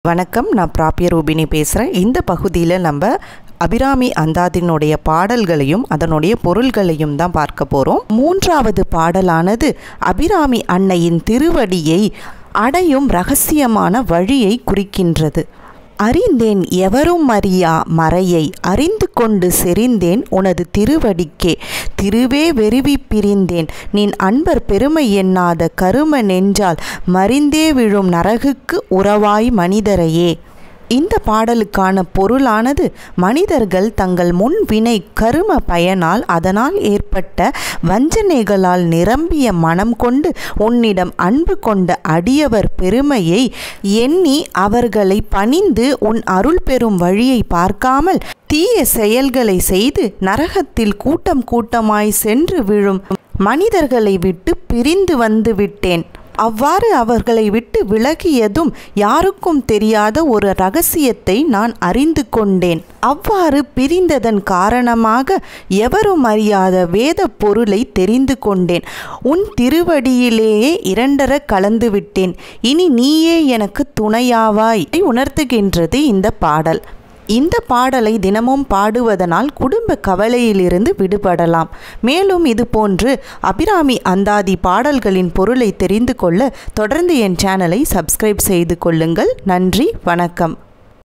வணக்கம் நான் பிராபிய ரூபினி பேசுகிறேன் இந்த பகுதியில் நம்ம அபிராமி அந்தாதினுடைய பாடல்களையும் அதனுடைய பொருள்களையும் தான் பார்க்க போகிறோம் மூன்றாவது பாடலானது அபிராமி அன்னையின் திருவடியை அடையும் ரகசியமான வழியை குறிக்கின்றது அறிந்தேன் எவரும் அறியா மறையை அறிந்து கொண்டு செறிந்தேன் உனது திருவடிக்கே திருவே வெறுவி பிரிந்தேன் நின் அன்பர் பெருமை எண்ணாத கரும நெஞ்சால் மறிந்தே விழும் நரகுக்கு உறவாய் மனிதரையே இந்த பாடலுக்கான பொருளானது மனிதர்கள் தங்கள் முன் வினை கரும பயனால் அதனால் ஏற்பட்ட வஞ்சனைகளால் நிரம்பிய மனம் கொண்டு உன்னிடம் அன்பு கொண்ட அடியவர் பெருமையை எண்ணி அவர்களை பணிந்து உன் அருள் பெறும் வழியை பார்க்காமல் தீய செயல்களை செய்து நரகத்தில் கூட்டம் கூட்டமாய் சென்று விழும் மனிதர்களை விட்டு பிரிந்து வந்து விட்டேன் அவ்வாறு அவர்களை விட்டு விலகியதும் யாருக்கும் தெரியாத ஒரு ரகசியத்தை நான் அறிந்து கொண்டேன் அவ்வாறு பிரிந்ததன் காரணமாக எவரும் அறியாத வேத பொருளை தெரிந்து கொண்டேன் உன் திருவடியிலேயே இரண்டர கலந்து விட்டேன் இனி நீயே எனக்கு துணையாவாய் உணர்த்துகின்றது இந்த பாடல் இந்த பாடலை தினமும் பாடுவதனால் குடும்ப கவலையிலிருந்து விடுபடலாம் மேலும் இது போன்று அபிராமி அந்தாதி பாடல்களின் பொருளை தெரிந்து கொள்ள தொடர்ந்து என் சேனலை சப்ஸ்கிரைப் செய்து கொள்ளுங்கள் நன்றி வணக்கம்